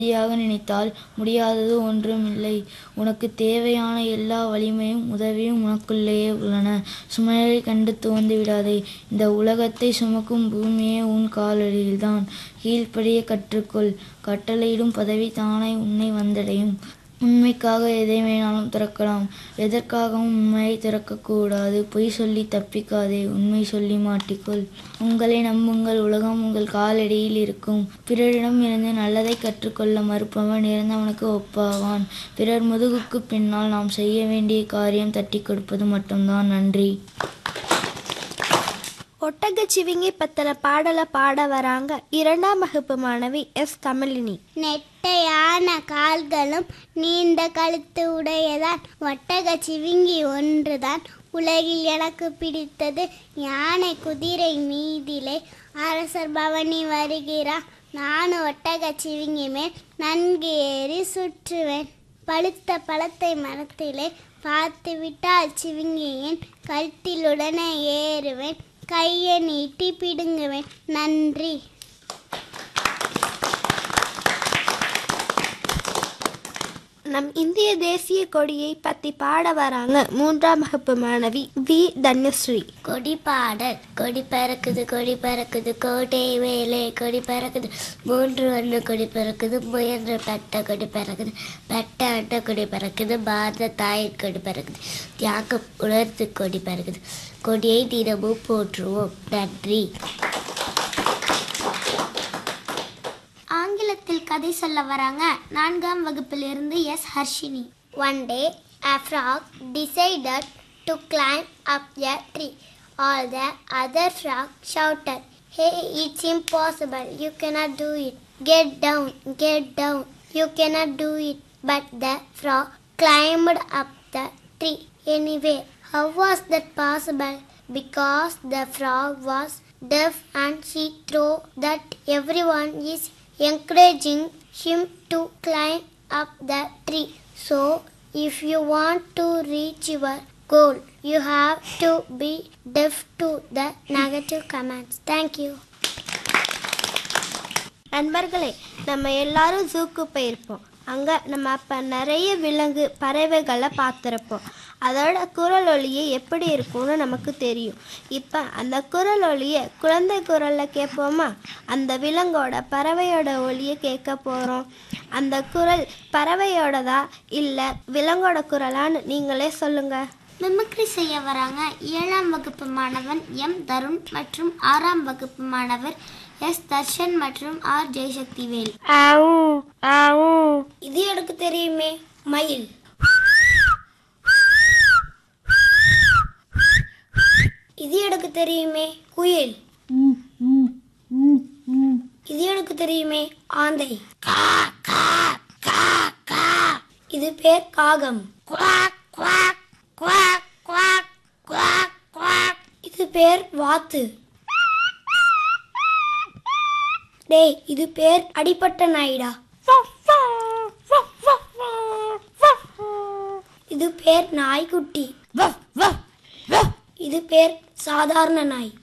சரியாக நினைத்தால் முடியாதது ஒன்றுமில்லை உனக்குத் தேவையான எல்லா வலிமையும் உதவியும் உனக்குள்ளேயே உள்ளன சுமையைக் கண்டு துவண்டு விடாதே இந்த உலகத்தை சுமக்கும் பூமியே உன் காலடியில்தான் கீழ்ப்படியக் கற்றுக்கொள் கட்டளையிடும் பதவி தானாய் உன்னை வந்தடையும் உண்மைக்காக எதை வேணாலும் திறக்கலாம் எதற்காகவும் உண்மையை திறக்கக்கூடாது பொய் சொல்லி தப்பிக்காதே உண்மை சொல்லி மாட்டிக்கொள் உங்களை நம்புங்கள் உலகம் உங்கள் காலடியில் இருக்கும் பிறரிடம் இருந்து நல்லதை கற்றுக்கொள்ள மறுப்பவன் இறந்தவனுக்கு ஒப்பாவான் பிறர் முதுகுக்கு பின்னால் நாம் செய்ய வேண்டிய காரியம் தட்டி கொடுப்பது மட்டும்தான் நன்றி ஒட்டகச்சிவிங்கி பத்திர பாடலை பாட வராங்க இரண்டாம் வகுப்பு மாணவி எஸ் தமிழினி நெட்டையான கால்களும் நீண்ட கழுத்து உடையதான் ஒட்டக சிவிங்கி ஒன்றுதான் உலகில் எனக்கு பிடித்தது யானை குதிரை மீதிலே அரசர் பவனி வருகிறார் நானும் ஒட்டக சிவிங்கி மேல் நன்கு ஏறி சுற்றுவேன் பழுத்த பழத்தை மரத்திலே பார்த்து விட்டால் சிவிங்கியின் கழுத்தில் உடனே ஏறுவேன் கையை நீட்டி பிடுங்குவேன் நன்றி நம் இந்திய தேசிய கொடியை பத்தி பாட வராங்க மூன்றாம் வகுப்பு மாணவி வி தன்யஸ்ரீ கொடி பாடல் கொடி பறக்குது கொடி பறக்குது கோட்டை மேலே கொடி பறக்குது மூன்று வண்ண கொடி பறக்குது முயன்ற பட்ட கொடி பறக்குது பட்ட அட்ட கொடி பறக்குது பாரத தாயின் கொடி பறக்குது தியாகம் உணர்த்து கொடி பறக்குது கொடியை தினமும் போற்றுவோம் நன்றி ஆங்கிலத்தில் கதை சொல்ல வராங்க நான்காம் வகுப்பிலிருந்து S Harshini one day a frog decided to climb up a tree all the other frogs shouted hey it's impossible you cannot do it get down get down you cannot do it but the frog climbed up the tree anyway how was that possible because the frog was deaf and she thought that everyone is encouraging him to climb up the tree. So, if you want to reach your goal, you have to be deaf to the negative comments. Thank you. நண்பர்களே நம்ம எல்லாரும் ஜூக்கு போயிருப்போம் அங்கே நம்ம அப்போ நிறைய விலங்கு பறவைகளை பார்த்துருப்போம் அதோட குரல் ஒலியை எப்படி இருக்கும்னு நமக்கு தெரியும் இப்போ அந்த குரல் ஒலியை குழந்தை குரலில் கேட்போமா அந்த விலங்கோட பறவையோட ஒலியை கேட்க போகிறோம் அந்த குரல் பறவையோடதா இல்லை விலங்கோட குரலான்னு நீங்களே சொல்லுங்கள் மிமிக்ரி செய்ய வராங்க ஏழாம் வகுப்பு மாணவன் எம் தருண் மற்றும் ஆறாம் வகுப்பு மாணவர் எஸ் தர்ஷன் மற்றும் ஆர் ஜெயசக்தி வேல் இது எனக்கு தெரியுமே மயில் இது எனக்கு தெரியுமே குயில் இது எனக்கு தெரியுமே ஆந்தை இது பேர் காகம் இது பேர் வாத்து டேய் இது பேர் அடிப்பட்ட நாயிடா இது பேர் நாய்க்குட்டி இது பேர் சாதாரண நாய்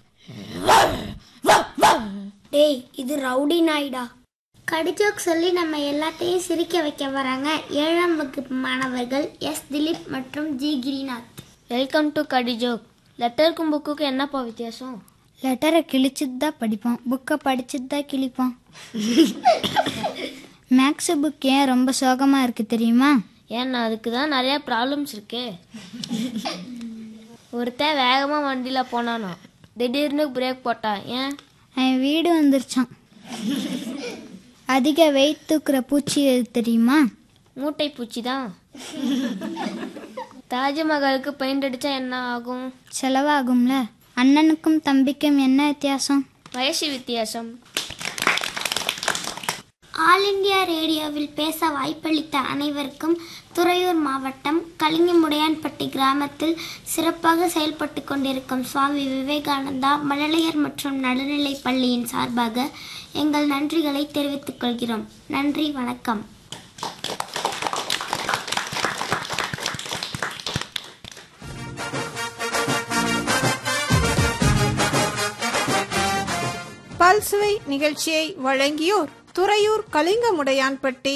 டேய் இது ரவுடி நாய்டா கடிஜோக் சொல்லி நம்ம எல்லாத்தையும் சிரிக்க வைக்க வராங்க ஏழாம் வகுப்பு மாணவர்கள் எஸ் திலீப் மற்றும் ஜி கிரிநாத் வெல்கம் டு கடிஜோக் லெட்டருக்கும் புக்குக்கும் என்னப்பா வித்தியாசம் லெட்டரை கிழிச்சிட்டு தான் படிப்பான் புக்கை படிச்சுட்டு தான் கிழிப்பான் மேக்ஸ் புக் ஏன் ரொம்ப சோகமாக இருக்குது தெரியுமா ஏன்னா அதுக்கு தான் நிறையா ப்ராப்ளம்ஸ் இருக்கே ஒருத்தன் வேகமாக வண்டியில் போனானோ திடீர்னு பிரேக் போட்டான் ஏன் அவன் வீடு வந்துருச்சான் அதிக வெயிட் தூக்குற பூச்சி எது தெரியுமா மூட்டை பூச்சி தான் தாஜ்மஹாலுக்கு பெயிண்ட் அடித்தா என்ன ஆகும் செலவாகும்ல அண்ணனுக்கும் தம்பிக்கும் என்ன வித்தியாசம் வயசு வித்தியாசம் ஆல் இந்தியா ரேடியோவில் பேச வாய்ப்பளித்த அனைவருக்கும் துறையூர் மாவட்டம் கலிங்கமுடையான்பட்டி கிராமத்தில் சிறப்பாக செயல்பட்டு கொண்டிருக்கும் சுவாமி விவேகானந்தா மழலையர் மற்றும் நடுநிலைப் பள்ளியின் சார்பாக எங்கள் நன்றிகளை தெரிவித்துக் கொள்கிறோம் நன்றி வணக்கம் பல்சுவை நிகழ்ச்சியை வழங்கியோர் துறையூர் கலிங்கமுடையான்பட்டி